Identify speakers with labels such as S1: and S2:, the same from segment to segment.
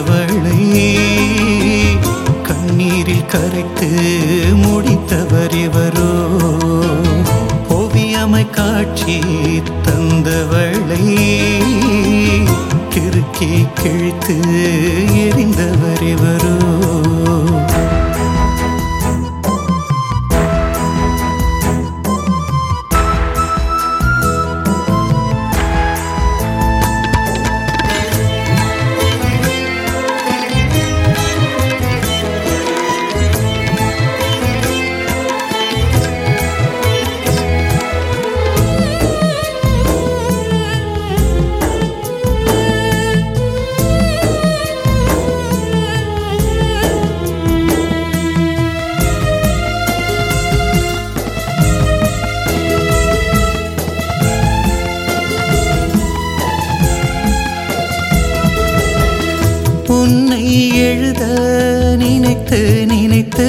S1: தந்தவளை கண்ணீரில் கரைத்து முடித்தவர் இவரோ ஓவியமை காட்சி தந்தவளை கிறுக்கி கிழித்து எரிந்தவர் இவரோ உன்னை எழுத நினைத்து நினைத்து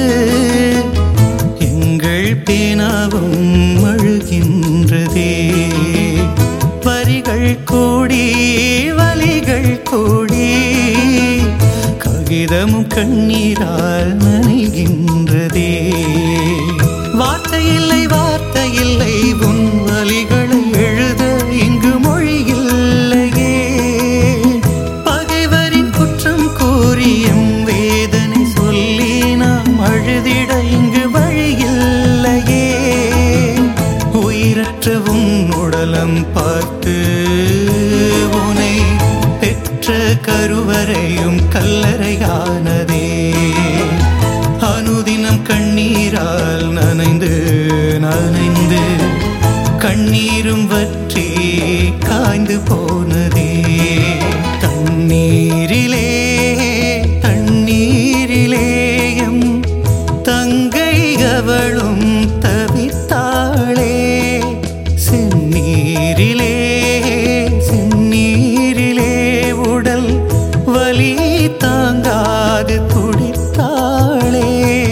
S1: எங்கள் பேனாவும் அழுகின்றதே வரிகள் கூடி வலிகள் கூடி ககிதமும் கண்ணீரால் நனைகின்றதே வார்த்தை இல்லை வார்த்தை இல்லை உன் வலிகளை எழுத இங்கு மொழி இல்லையே பகைவரின் குற்றம் கூறி எம் வேதனை சொல்லி நாம் அழுதிட இங்கு வழியில்லையே உயிரற்ற உன் உடலம் பார்த்து உனை பெற்ற கருவறையும் கல்லறையானதே அனுதினம் கண்ணீரால் நனைந்து நனைந்து கண்ணீரும் வற்றி காய்ந்து போனதே தண்ணீரிலே தண்ணீரிலேயும் தங்கை அவளும் தவித்தாளே செந்நீரிலே செந்நீரிலே உடல் வலி தாங்காது துடித்தாளே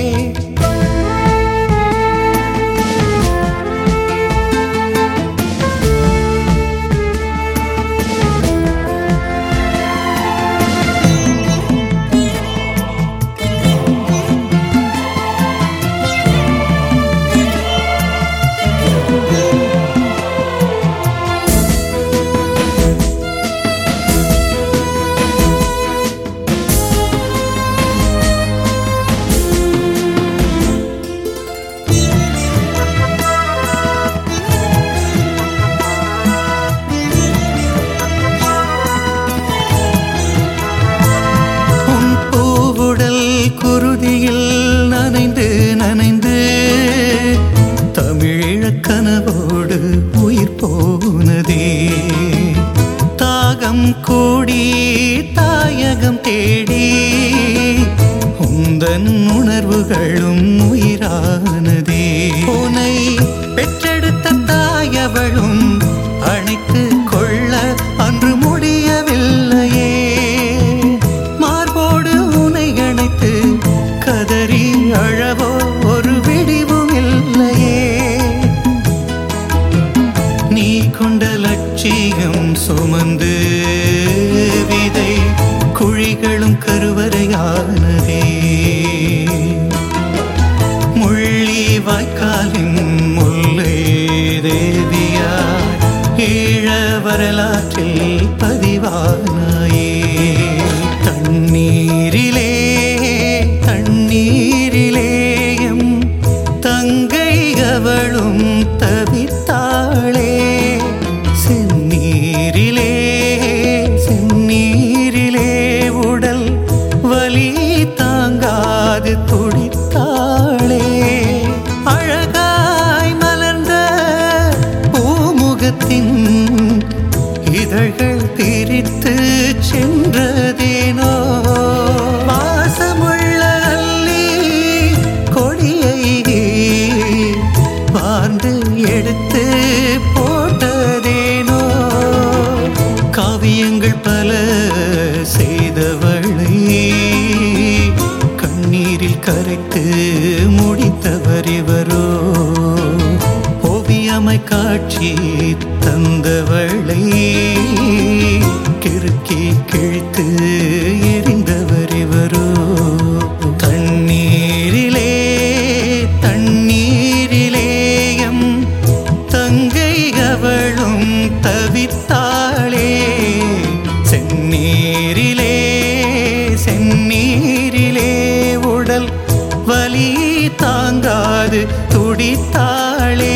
S1: உன் பூவுடல் குருதியில் நனைந்து நனைந்து தமிழீழக் கனவோடு உயிர் போனதே தாகம் கூடி தாயகம் தேடி உந்தன் உணர்வுகளும் உயிரானதே உனை பெற்றெடுத்த தாயவளும் அணைத்து கொள்ள அன்று முடியவில்லையே மார்போடு உனை அணைத்து கதறி அழவோ ஒரு விடிவும் இல்லையே நீ கொண்ட லட்சியம் சுமந்து விதை குழிகளும் கருவறையானதே முள்ளி வாய்க்காலின் முல்லை தேவியார் ஈழ வரலாற்றில் பதிவானாயே தண்ணீரிலே தண்ணீரிலேயும் தங்கை அவளும் தவித்தாளே செந்நீரிலே செந்நீரிலே உடல் வலி தாங்காது துடித்தாளே அழகாய் மலர்ந்த பூமுகத்தின் இதழ்கள் பிரித்து சென்றதேனோ வாசமுள்ள அல்லி கொடியை வாழ்ந்து எடுத்து போட்டதேனோ காவியங்கள் பல செய்தவளை கண்ணீரில் கரைத்து முடித்தவர் இவரோ ஓவியமை காட்சி தந்தவளை கிறுக்கி கிழித்து எரிந்தவர் வெந்நீரிலே உடல் வலி தாங்காது துடித்தாளே